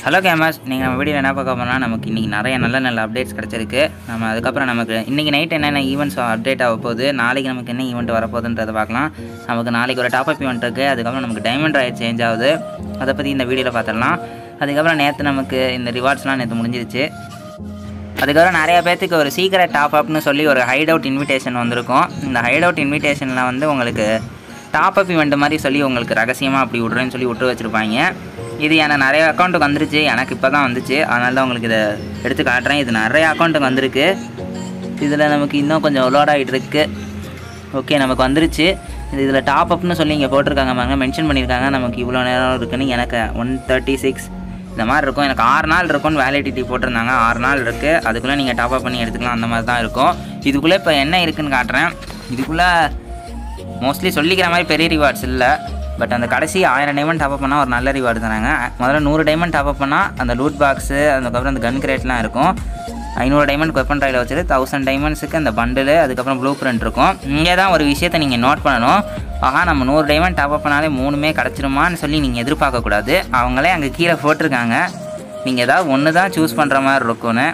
hello gamers நீங்கள் நம்ம video என்ன பார்க்க போனால் நமக்கு இன்றைக்கி நிறைய நல்ல நல்ல அப்டேட்ஸ் கிடச்சிருக்கு நம்ம அதுக்கப்புறம் நமக்கு இன்றைக்கி நைட் என்னென்ன ஈவெண்ட்ஸ் அப்டேட் ஆக போகுது நாளைக்கு நமக்கு என்ன ஈவெண்ட் வரப்போகுதுன்றதை பார்க்கலாம் நமக்கு நாளைக்கு ஒரு டாப் அப் ஈவெண்ட் இருக்குது அதுக்கப்புறம் நமக்கு டைமண்ட் ராயட் சேஞ்ச் ஆகுது அதை பற்றி இந்த வீடியோவில் பார்த்துடலாம் அதுக்கப்புறம் நேற்று நமக்கு இந்த ரிவார்ட்ஸ்லாம் நேற்று முடிஞ்சிருச்சு அதுக்கப்புறம் நிறைய பேர்த்துக்கு ஒரு சீக்கிரம் டாப் அப்னு சொல்லி ஒரு ஹைட் அவுட் இன்விடேஷன் வந்திருக்கும் இந்த ஹைட் அவுட் இன்விடேஷனில் வந்து உங்களுக்கு டாப் அப் இவெண்ட் மாதிரி சொல்லி உங்களுக்கு ரகசியமாக அப்படி விட்றேன்னு சொல்லி விட்டு வச்சுருப்பாங்க இது எனக்கு நிறைய அக்கௌண்ட்டுக்கு வந்துருச்சு எனக்கு இப்போ தான் வந்துச்சு அதனால தான் உங்களுக்கு இதை எடுத்து காட்டுறேன் இது நிறைய அக்கௌண்ட்டுக்கு வந்திருக்கு இதில் நமக்கு இன்னும் கொஞ்சம் லோட் ஆகிட்டு இருக்கு ஓகே நமக்கு வந்துருச்சு இது இதில் டாப் அப்னு சொல்லி இங்கே போட்டிருக்காங்க பாருங்க மென்ஷன் பண்ணியிருக்காங்க நமக்கு இவ்வளோ நேரம் இருக்குன்னு எனக்கு ஒன் தேர்ட்டி சிக்ஸ் இந்த மாதிரி இருக்கும் எனக்கு ஆறு நாள் இருக்கும்னு வேலிடிட்டி போட்டிருந்தாங்க ஆறு நாள் இருக்குது அதுக்குள்ளே நீங்கள் டாப் அப் பண்ணி எடுத்துக்கலாம் அந்த மாதிரி தான் இருக்கும் இதுக்குள்ளே இப்போ என்ன இருக்குன்னு காட்டுறேன் இதுக்குள்ளே மோஸ்ட்லி சொல்லிக்கிற மாதிரி பெரிய ரிவார்ட்ஸ் இல்லை பட் அந்த கடைசி ஆயிரம் டைமண்ட் டாப் பண்ணால் ஒரு நல்ல ரிவார்டு தராங்க முதல்ல நூறு டைமண்ட் டாப் பண்ணால் அந்த லூட் பாக்ஸு அதுக்கப்புறம் அந்த கன் கிரேட்லாம் இருக்கும் ஐநூறு டைமண்ட் வெப்பன் ட்ரையில் வச்சுட்டு தௌசண்ட் டைமண்ட்ஸுக்கு அந்த பண்டில் அதுக்கப்புறம் ப்ளூ பிரிண்ட் இருக்கும் இங்கே தான் ஒரு விஷயத்தை நீங்கள் நோட் பண்ணணும் ஆஹா நம்ம நூறு டைமண்ட் டாப் பண்ணாலே மூணுமே கிடச்சிருமான்னு சொல்லி நீங்கள் எதிர்பார்க்கக்கூடாது அவங்களே அங்கே கீழே போட்டிருக்காங்க நீங்கள் ஏதாவது ஒன்று தான் சூஸ் பண்ணுற மாதிரி இருக்கும்னு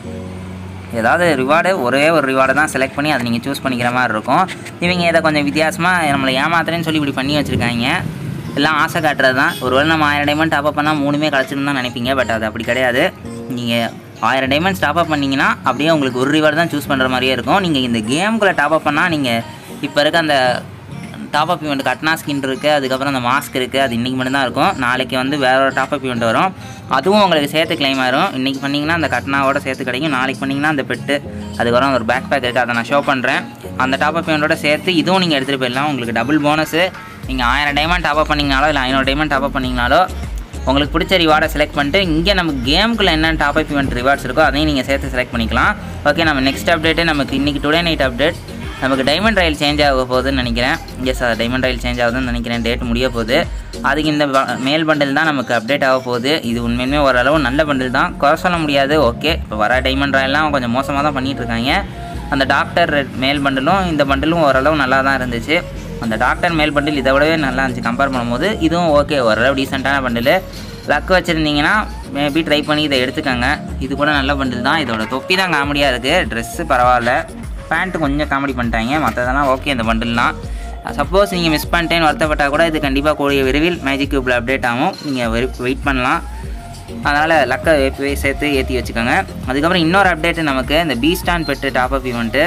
ஏதாவது ரிவார்டு ஒரே ஒரு ரிவார்டை தான் செலக்ட் பண்ணி அதை நீங்கள் சூஸ் பண்ணிக்கிற மாதிரி இருக்கும் இவங்க இதை கொஞ்சம் வித்தியாசமாக நம்மளை ஏமாத்துறேன்னு சொல்லி இப்படி பண்ணி வச்சுருக்காங்க எல்லாம் ஆசை காட்டுறது தான் ஒருவேளை நம்ம ஆயிரம் டைமண்ட் டாப் பண்ணால் மூணுமே கிடச்சிருந்து தான் நினைப்பீங்க பட் அது அப்படி கிடையாது நீங்கள் ஆயிரம் டைமண்ட்ஸ் டாப் அப் பண்ணிங்கன்னா அப்படியே உங்களுக்கு ஒரு ரிவார்டு தான் சூஸ் பண்ணுற மாதிரியே இருக்கும் நீங்கள் இந்த கேமுக்குள்ளே டாப் அப் பண்ணால் நீங்கள் இப்போ இருக்க அந்த டாப் அப் ஈவெண்ட் கட்னா ஸ்கின் இருக்குது அதுக்கப்புறம் அந்த மாஸ்க் இருக்குது அது இன்றைக்கி மட்டும் தான் இருக்கும் நாளைக்கு வந்து வேற ஒரு டாப் அப் ஈவெண்ட் வரும் அதுவும் உங்களுக்கு சேர்த்து கிளைம் ஆயிரும் இன்றைக்கி பண்ணிங்கன்னா அந்த கட்னாவோட சேர்த்து கிடைக்கும் நாளைக்கு பண்ணிங்கன்னா அந்த பெட்டு அதுக்கப்புறம் ஒரு பேக் பேக் இருக்குது அதை நான் ஷோ பண்ணுறேன் அந்த டாப் அப் ஈவெண்ட்டோட சேர்த்து இதுவும் நீங்கள் எடுத்துகிட்டு போயிடலாம் உங்களுக்கு டபுள் போனஸு நீங்கள் ஆயிரம் டைமண்ட் டாப் அப் பண்ணிங்கனாலோ இல்லை ஐநூறு டைமண்ட் டாப் அப் பண்ணிங்கனாலோ உங்களுக்கு பிடிச்ச ரிவார்டை செலக்ட் பண்ணிட்டு இங்கே நம்ம கேமுக்குள்ளே என்ன டாப் அப் ஈவெண்ட் ரிவார்ட்ஸ் இருக்கோ அதையும் நீங்கள் சேர்த்து செலக்ட் பண்ணிக்கலாம் ஓகே நம்ம நெக்ஸ்ட் அப்டேட்டு நமக்கு இன்றைக்கி டுடே நைட் அப்டேட் நமக்கு டைமண்ட் ரயில் சேஞ்ச் ஆக போகுதுன்னு நினைக்கிறேன் எஸ் அது டைமண்ட் ரயில் சேஞ்ச் ஆகுதுன்னு நினைக்கிறேன் டேட் முடிய போகுது அதுக்கு இந்த ப- மேல் பண்டில் தான் நமக்கு அப்டேட் ஆக போகுது இது உண்மையுமே ஓரளவு நல்ல பண்டில் தான் குறை சொல்ல முடியாது ஓகே இப்போ வர டைமண்ட் ராயெல்லாம் கொஞ்சம் மோசமாக தான் பண்ணிகிட்டு இருக்காங்க அந்த டாக்டர் மேல் பண்டிலும் இந்த பண்டிலும் ஓரளவு நல்லா தான் இருந்துச்சு அந்த டாக்டர் மேல் பண்டில் இதை விடவே நல்லா இருந்துச்சு கம்பேர் பண்ணும்போது இதுவும் ஓகே ஓரளவு டீசெண்டான பண்டில் லக் வச்சுருந்தீங்கன்னா மேபி ட்ரை பண்ணி இதை எடுத்துக்கோங்க இது கூட நல்ல பண்டில் தான் இதோட தொப்பி தான் காமெடியாக இருக்குது ட்ரெஸ்ஸு பரவாயில்ல பேண்ட்டு கொஞ்சம் காமெடி பண்ணிட்டாங்க மற்றதெல்லாம் ஓகே இந்த பண்டில்லாம் சப்போஸ் நீங்கள் மிஸ் பண்ணிட்டேன்னு வருத்தப்பட்டால் கூட இது கண்டிப்பாக கூடிய விரைவில் மேஜிக் கியூப்பில் அப்டேட் ஆகும் நீங்கள் வெயிட் பண்ணலாம் அதனால் லக்கை எப்பவே சேர்த்து ஏற்றி வச்சுக்கோங்க அதுக்கப்புறம் இன்னொரு அப்டேட்டு நமக்கு இந்த பீஸ்டான் பெட்டு டாப் அப் ஈவெண்ட்டு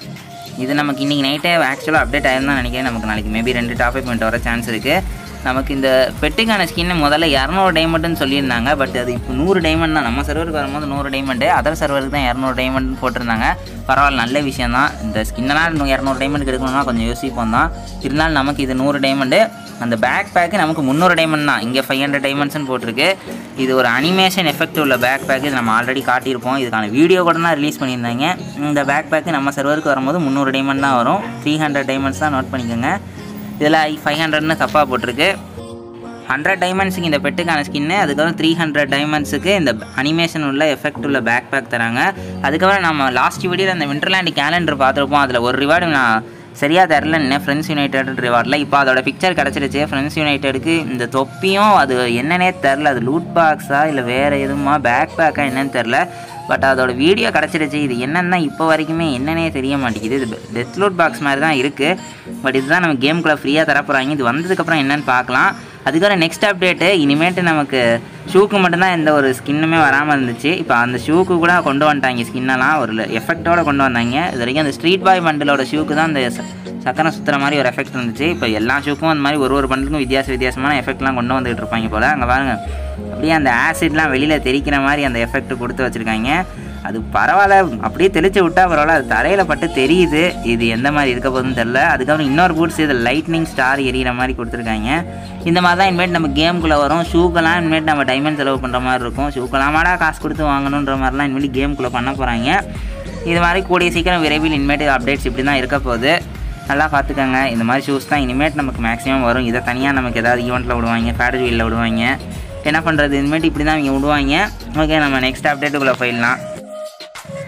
இது நமக்கு இன்றைக்கி நைட்டே ஆக்சுவலாக அப்டேட் ஆயிருந்தான் நினைக்கிறேன் நமக்கு நாளைக்கு மேபி ரெண்டு டாப் அப் ஈவெண்ட் வர சான்ஸ் இருக்குது நமக்கு இந்த பெட்டுக்கான ஸ்கின்னு முதல்ல இரநூறு டைமண்ட்னு சொல்லியிருந்தாங்க பட் அது இப்போ நூறு டைமண்ட் தான் நம்ம சர்வருக்கு வரும்போது நூறு டைமண்டு அதர் சர்வருக்கு தான் இரநூறு டைமண்ட் போட்டிருந்தாங்க பரவாயில்ல நல்ல விஷயம் தான் இந்த ஸ்கின்னெல்லாம் இன்னும் இரநூறு டைமண்ட் எடுக்கணும்னா கொஞ்சம் யோசிப்போம் தான் இருந்தாலும் நமக்கு இது நூறு டைமண்டு அந்த பேக் பேக்கு நமக்கு முந்நூறு டைமண்ட் தான் இங்கே ஃபைவ் ஹண்ட்ரட் டைமண்ட்ஸ்னு போட்டிருக்கு இது ஒரு அனிமேஷன் எஃபெக்ட் உள்ள பேக் பேக்கு இது நம்ம ஆல்ரெடி காட்டியிருப்போம் இதுக்கான வீடியோ கூட தான் ரிலீஸ் பண்ணியிருந்தாங்க இந்த பேக் பேக்கு நம்ம சர்வருக்கு வரும்போது முந்நூறு டைமண்ட் தான் வரும் த்ரீ ஹண்ட்ரட் டைமண்ட்ஸ் தான் நோட் பண்ணிக்கோங்க இதில் ஃபைவ் ஹண்ட்ரட்னு தப்பாக போட்டிருக்கு ஹண்ட்ரட் டைமண்ட்ஸுக்கு இந்த பெட்டுக்கான ஸ்கின்னு அதுக்கப்புறம் த்ரீ ஹண்ட்ரட் டைமண்ட்ஸுக்கு இந்த அனிமேஷன் உள்ள எஃபெக்ட் உள்ள பேக் பேக் தராங்க அதுக்கப்புறம் நம்ம லாஸ்ட் வீடியோவில் அந்த விண்டர்லேண்ட் கேலண்டர் பார்த்துருப்போம் அதில் ஒரு ரிவார்டு நான் சரியாக தெரிலன்னு ஃப்ரெண்ட்ஸ் யுனைடெட் ரிவார்டில் இப்போ அதோட பிக்சர் கிடச்சிருச்சு ஃப்ரெண்ட்ஸ் யுனைடெடுக்கு இந்த தொப்பியும் அது என்னன்னே தெரில அது லூட் பாக்ஸா இல்லை வேறு எதுவுமா பேக் பேக்கா என்னன்னு தெரில பட் அதோட வீடியோ கிடச்சிருச்சு இது என்னன்னு தான் இப்போ வரைக்குமே என்னன்னே தெரிய மாட்டேங்குது இது டெத் லூட் பாக்ஸ் மாதிரி தான் இருக்குது பட் இதுதான் நம்ம கேமுக்குள்ளே ஃப்ரீயாக தரப்போகிறாங்க இது வந்ததுக்கப்புறம் என்னன்னு பார்க்கலாம் அதுக்கப்புறம் நெக்ஸ்ட் அப்டேட்டு இனிமேட்டு நமக்கு ஷூக்கு மட்டும்தான் எந்த ஒரு ஸ்கின்னுமே வராமல் இருந்துச்சு இப்போ அந்த ஷூக்கு கூட கொண்டு வந்துட்டாங்க ஸ்கின்னெல்லாம் ஒரு எஃபெக்டோட கொண்டு வந்தாங்க இது வரைக்கும் அந்த ஸ்ட்ரீட் பாய் பண்டிலோட ஷூக்கு தான் அந்த ச- சக்கரம் சுற்றுற மாதிரி ஒரு எஃபெக்ட் இருந்துச்சு இப்போ எல்லா ஷூக்கும் அந்த மாதிரி ஒரு ஒரு பண்டிலுக்கும் வித்தியாச வித்தியாசமான எஃபெக்ட்லாம் கொண்டு வந்துகிட்டு இருப்பாங்க போல் அங்கே பாருங்க அப்படியே அந்த ஆசிட்லாம் வெளியில் தெரிக்கிற மாதிரி அந்த எஃபெக்ட் கொடுத்து வச்சுருக்காங்க அது பரவாயில்ல அப்படியே தெளிச்சு விட்டா பரவாயில்ல அது தரையில் பட்டு தெரியுது இது எந்த மாதிரி இருக்க போகுதுன்னு தெரில அதுக்கப்புறம் இன்னொரு பூட்ஸ் இது லைட்னிங் ஸ்டார் எரியிற மாதிரி கொடுத்துருக்காங்க இந்த மாதிரி தான் இனிமேட் நம்ம கேமுக்குள்ளே வரும் ஷூக்கெல்லாம் இனிமேட் நம்ம டைமண்ட் செலவு பண்ணுற மாதிரி இருக்கும் ஷூக்கெல்லாமாடா காசு கொடுத்து வாங்கணுன்ற மாதிரிலாம் இனிமேல் கேமுக்குள்ளே பண்ண போகிறாங்க இது மாதிரி கூடிய சீக்கிரம் விரைவில் இனிமேட்டு அப்டேட்ஸ் இப்படி தான் இருக்க போகுது நல்லா பார்த்துக்கோங்க இந்த மாதிரி ஷூஸ் தான் இனிமேட் நமக்கு மேக்ஸிமம் வரும் இதை தனியாக நமக்கு ஏதாவது ஈவெண்ட்டில் விடுவாங்க ஃபேடர் வீலில் விடுவாங்க என்ன பண்ணுறது இனிமேட்டு இப்படி தான் இவங்க விடுவாங்க ஓகே நம்ம நெக்ஸ்ட் அப்டேட்டுக்குள்ளே போயிடலாம்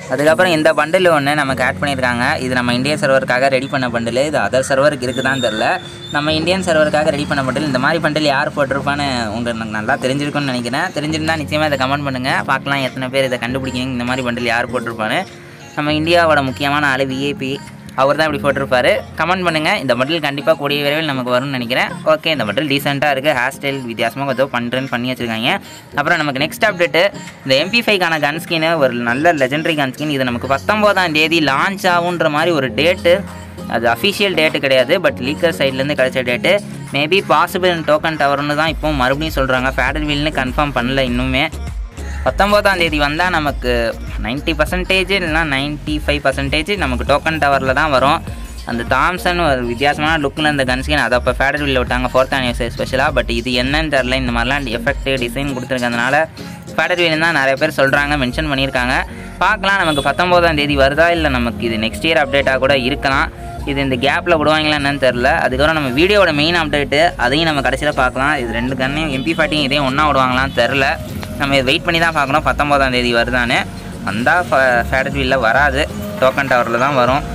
அதுக்கப்புறம் இந்த பண்டில் ஒன்று நமக்கு ஆட் பண்ணியிருக்காங்க இது நம்ம இந்தியன் சர்வருக்காக ரெடி பண்ண பண்டில் இது அதர் சர்வருக்கு இருக்குதான்னு தெரில நம்ம இந்தியன் சர்வருக்காக ரெடி பண்ண பண்டில் இந்த மாதிரி பண்டில் யார் போட்டிருப்பான்னு உங்களுக்கு எனக்கு நல்லா தெரிஞ்சிருக்கும்னு நினைக்கிறேன் தெரிஞ்சிருந்தா நிச்சயமாக இதை கமெண்ட் பண்ணுங்கள் பார்க்கலாம் எத்தனை பேர் இதை கண்டுபிடிக்கிறீங்க இந்த மாதிரி பண்டில் யார் போட்டிருப்பான்னு நம்ம இந்தியாவோட முக்கியமான ஆள் விஐபி அவர் தான் இப்படி போட்டிருப்பாரு கமெண்ட் பண்ணுங்கள் இந்த பண்டில் கண்டிப்பாக கூடிய விரைவில் நமக்கு வரும்னு நினைக்கிறேன் ஓகே இந்த பண்டில் டீசெண்டாக இருக்குது ஹேர் ஸ்டைல் வித்தியாசமாக ஏதோ பண்ணுறேன்னு பண்ணி வச்சுருக்காங்க அப்புறம் நமக்கு நெக்ஸ்ட் அப்டேட்டு இந்த எம்பி ஃபைவ்க்கான கன் ஸ்கின் ஒரு நல்ல லெஜெண்டரி கன் ஸ்கின் இது நமக்கு பத்தொம்போதாம் தேதி லான்ச் ஆகுன்ற மாதிரி ஒரு டேட்டு அது அஃபிஷியல் டேட்டு கிடையாது பட் லீக்கர் சைட்லேருந்து கிடைச்ச டேட்டு மேபி பாசிபிள் டோக்கன் டவர்னு தான் இப்போ மறுபடியும் சொல்கிறாங்க ஃபேடர் வீல்னு கன்ஃபார்ம் பண்ணல இன்னுமே பத்தொம்போதாம் தேதி வந்தால் நமக்கு நைன்ட்டி பர்சன்டேஜ் இல்லைனா நைன்ட்டி ஃபைவ் பர்சன்டேஜ் நமக்கு டோக்கன் டவரில் தான் வரும் அந்த தாம்சன் ஒரு வித்தியாசமான லுக்கில் இந்த கன்ஸ்கின் அதை அப்போ ஃபேடர் வீலில் விட்டாங்க ஃபோர்த் ஆனிவர்சரி ஸ்பெஷலாக பட் இது என்னன்னு தெரில இந்த மாதிரிலாம் எஃபெக்ட் டிசைன் கொடுத்துருக்கறதுனால ஃபேடர் வீல் தான் நிறைய பேர் சொல்கிறாங்க மென்ஷன் பண்ணியிருக்காங்க பார்க்கலாம் நமக்கு பத்தொம்போதாம் தேதி வருதா இல்லை நமக்கு இது நெக்ஸ்ட் இயர் அப்டேட்டாக கூட இருக்கலாம் இது இந்த கேப்பில் விடுவாங்களா என்னன்னு தெரில அதுக்கப்புறம் நம்ம வீடியோட மெயின் அப்டேட்டு அதையும் நம்ம கடைசியில் பார்க்கலாம் இது ரெண்டு கண்ணையும் எம்பி ஃபார்ட்டியும் இதையும் ஒன்றா விடுவாங்களான்னு தெரில நம்ம இதை வெயிட் பண்ணி தான் பார்க்கணும் பத்தொம்போதாம் தேதி வருதான்னு வந்தால் ஃபேடர் வீலில் வராது டோக்கன் டவரில் தான் வரும்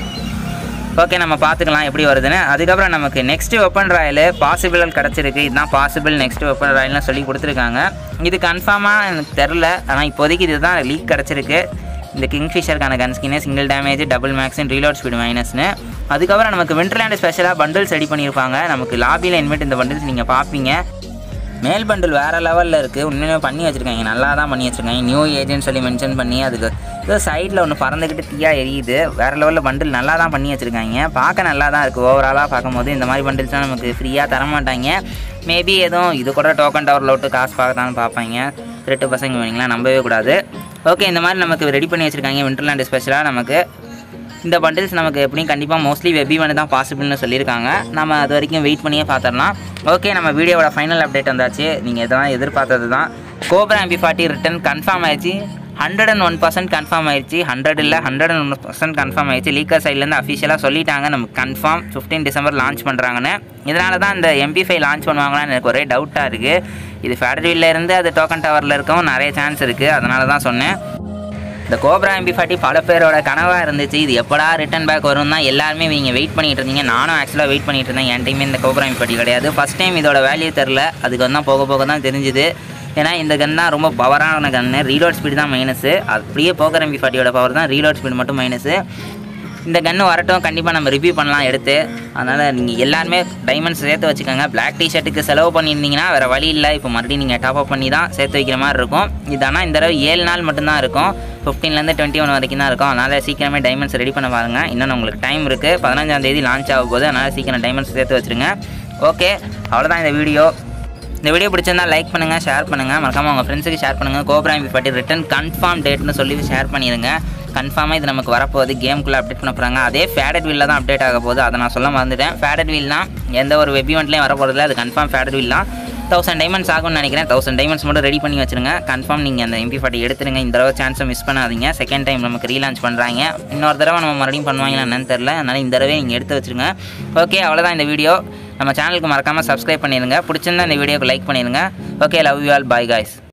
ஓகே நம்ம பார்த்துக்கலாம் எப்படி வருதுன்னு அதுக்கப்புறம் நமக்கு நெக்ஸ்ட் வெப்பன் ராயல் பாசிபிள் கிடச்சிருக்கு இதுதான் பாசிபிள் நெக்ஸ்ட் வெப்பன் ராயல்னு சொல்லி கொடுத்துருக்காங்க இது கன்ஃபார்மாக எனக்கு தெரில ஆனால் இப்போதைக்கு இதுதான் லீக் கிடச்சிருக்கு இந்த கிங்ஃபிஷருக்கான கன் ஸ்கின்னு சிங்கிள் டேமேஜ் டபுள் மேக்ஸின் ரீலோட் ஸ்பீடு மைனஸ்னு அதுக்கப்புறம் நமக்கு விண்டர்லேண்ட் ஸ்பெஷலாக பண்டில்ஸ் ரெடி பண்ணியிருப்பாங்க நமக்கு லாபியில் இன்வெர்ட் இந்த பண்டில்ஸ் நீங்கள் பார்ப்பீங்க மேல் பண்டில் வேறு லெவலில் இருக்குது உண்மையிலே பண்ணி வச்சுருக்காங்க நல்லா தான் பண்ணி வச்சுருக்காங்க நியூ ஏஜென்ட் சொல்லி மென்ஷன் பண்ணி அதுக்கு ஏதோ சைடில் ஒன்று பறந்துக்கிட்டு தீயா எரியுது வேறு லெவலில் பண்டில் நல்லா தான் பண்ணி வச்சுருக்காங்க பார்க்க நல்லா தான் இருக்குது ஓவராலாக பார்க்கும்போது இந்த மாதிரி பண்டில்ஸ்லாம் நமக்கு ஃப்ரீயாக தர மாட்டாங்க மேபி எதுவும் இது கூட டோக்கன் டவரில் விட்டு காசு பார்க்கத்தான்னு பார்ப்பாங்க திருட்டு பசங்க வேணுங்களா நம்பவே கூடாது ஓகே இந்த மாதிரி நமக்கு ரெடி பண்ணி வச்சுருக்காங்க விண்டர்லேண்ட் ஸ்பெஷலாக நமக்கு இந்த பண்டில்ஸ் நமக்கு எப்படியும் கண்டிப்பாக மோஸ்ட்லி வெப் ஈவெண்ட் தான் பாசிபிள்னு சொல்லியிருக்காங்க நம்ம அது வரைக்கும் வெயிட் பண்ணியே பார்த்துடலாம் ஓகே நம்ம வீடியோவோட ஃபைனல் அப்டேட் வந்தாச்சு நீங்கள் இதெல்லாம் எதிர்பார்த்தது தான் Cobra MP forty return confirm ஆயிடுச்சு hundred and one percent confirm ஆயிடுச்சு ஹண்ட்ரட் இல்லை hundred and one percent confirm ஆயிடுச்சு லீக்கர் சைட்லேருந்து அஃபிஷியலாக சொல்லிட்டாங்க நமக்கு கன்ஃபார்ம் ஃபிஃப்டீன் டிசம்பர் லான்ச் பண்ணுறாங்கன்னு இதனால தான் இந்த எம்பி ஃபைவ் லான்ச் பண்ணுவாங்களான்னு எனக்கு ஒரே டவுட்டாக இருக்குது இது ஃபேடரியில் இருந்து அது டோக்கன் டவரில் இருக்கவும் நிறைய சான்ஸ் இருக்குது அதனால தான் சொன்னேன் இந்த கோப்ரா எம்பி ஃபார்ட்டி பல பேரோட கனவாக இருந்துச்சு இது எப்படா ரிட்டன் பேக் வரும் தான் எல்லாருமே நீங்கள் வெயிட் பண்ணிட்டு இருந்தீங்க நானும் ஆக்சுவலாக வெயிட் பண்ணிட்டு இருந்தேன் என் டைமே இந்த கோப்ரா எம்பி ஃபார்ட்டி கிடையாது ஃபஸ்ட் டைம் இதோட வேல்யூ தெரில அதுக்கு வந்து போக போக தான் தெரிஞ்சுது ஏன்னா இந்த கன் தான் ரொம்ப பவரான கன்று ரீலோட் ஸ்பீடு தான் மைனஸு அப்படியே போக்கர் எம்பி ஃபார்ட்டியோட பவர் தான் ரீலோட் ஸ்பீடு மட்டும் மைனஸு இந்த கன்று வரட்டும் கண்டிப்பாக நம்ம ரிவ்யூ பண்ணலாம் எடுத்து அதனால் நீங்கள் எல்லாருமே டைமண்ட்ஸ் சேர்த்து வச்சுக்கோங்க பிளாக் டிஷர்ட்டுக்கு செலவு பண்ணியிருந்தீங்கன்னா வேறு வழி இல்லை இப்போ மறுபடியும் நீங்கள் டாப் அப் பண்ணி தான் சேர்த்து வைக்கிற மாதிரி இருக்கும் இது ஆனால் இந்த தடவை ஏழு நாள் மட்டும்தான் இருக்கும் ஃபிஃப்டீன்லேருந்து டுவெண்ட்டி ஒன் வரைக்கும் தான் இருக்கும் அதனால் சீக்கிரமே டைமண்ட்ஸ் ரெடி பண்ண பாருங்கள் இன்னும் உங்களுக்கு டைம் இருக்குது பதினஞ்சாம் தேதி லான்ச் ஆக போகுது அதனால் சீக்கிரம் டைமண்ட்ஸ் சேர்த்து வச்சுருங்க ஓகே அவ்வளோதான் இந்த வீடியோ இந்த வீடியோ பிடிச்சிருந்தா லைக் பண்ணுங்கள் ஷேர் பண்ணுங்கள் மறக்காமல் உங்கள் ஃப்ரெண்ட்ஸுக்கு ஷேர் பண்ணுங்கள் Cobra MP forty return confirm டேட்னு சொல்லி ஷேர் பண்ணிடுங்க கன்ஃபார்மாக இது நமக்கு வரப்போகுது கேமுக்குள்ளே அப்டேட் பண்ண போகிறாங்க அதே ஃபேடட் வீலில் தான் அப்டேட் ஆக போகுது அதை நான் சொல்ல மறந்துட்டேன் ஃபேடட் வீல்னா எந்த ஒரு வெப் ஈவெண்ட்லேயும் வர போகிறதில்ல அது கன்ஃபார்ம் ஃபேடட் வீல் தான் தௌசண்ட் டைமண்ட்ஸ் ஆகும்னு நினைக்கிறேன் தௌசண்ட் டைமண்ட்ஸ் மட்டும் ரெடி பண்ணி வச்சிருங்க கன்ஃபார்ம் நீங்கள் அந்த எம்பி ஃபார்ட்டி எடுத்துருங்க இந்த தடவை சான்ஸை மிஸ் பண்ணாதீங்க செகண்ட் டைம் நமக்கு ரீலான்ச் பண்ணுறாங்க இன்னொரு தடவை நம்ம மறுபடியும் பண்ணுவாங்களா என்னன்னு தெரில அதனால் இந்த தடவை நீங்கள் எடுத்து வச்சுருங்க ஓகே அவ்வளோதான் இந்த வீடியோ நம்ம சேனலுக்கு மறக்காமல் சப்ஸ்கிரைப் பண்ணிடுங்க பிடிச்சிருந்தா இந்த வீடியோக்கு லைக் பண்ணிடுங்க okay love you all bye guys